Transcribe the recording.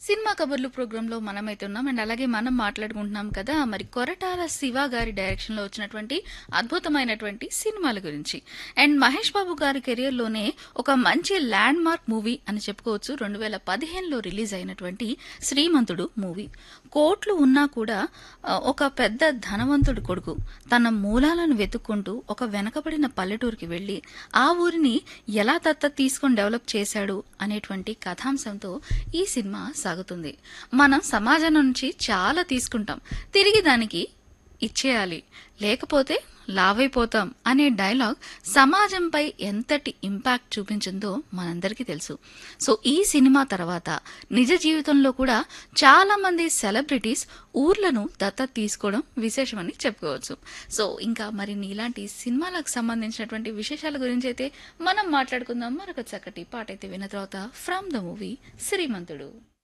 cinema కబుర్లు ప్రోగ్రాంలో మనమైతే ఉన్నాం అండ్ అలాగే మనం మాట్లాడుకుంటున్నాం కదా మరి కొరటాల శివ గారి డైరెక్షన్లో వచ్చినటువంటి అద్భుతమైనటువంటి సినిమాల గురించి అండ్ మహేష్ బాబు గారి కెరియర్లోనే ఒక మంచి ల్యాండ్ మార్క్ మూవీ అని చెప్పుకోవచ్చు రెండు వేల పదిహేనులో రిలీజ్ అయినటువంటి శ్రీమంతుడు మూవీ కోట్లు ఉన్నా కూడా ఆ, ఒక పెద్ద ధనవంతుడి కొడుకు తన మూలాలను వెతుక్కుంటూ ఒక వెనకబడిన పల్లెటూరుకి వెళ్ళి ఆ ఊరిని ఎలా దత్త తీసుకొని డెవలప్ చేశాడు అనేటువంటి కథాంశంతో ఈ సినిమా సాగుతుంది మనం సమాజం నుంచి చాలా తీసుకుంటాం తిరిగి దానికి ఇచ్చేయాలి లేకపోతే లావైపోతాం అనే డైలాగ్ సమాజంపై ఎంతటి ఇంపాక్ట్ చూపించిందో మనందరికీ తెలుసు సో ఈ సినిమా తర్వాత నిజ జీవితంలో కూడా చాలా మంది సెలబ్రిటీస్ ఊర్లను దత్తత తీసుకోవడం విశేషమని చెప్పుకోవచ్చు సో ఇంకా మరిన్ని ఇలాంటి సినిమాలకు సంబంధించినటువంటి విశేషాల గురించి అయితే మనం మాట్లాడుకుందాం మరొక చక్కటి పాట అయితే విన్న తర్వాత ఫ్రమ్ ద మూవీ శ్రీమంతుడు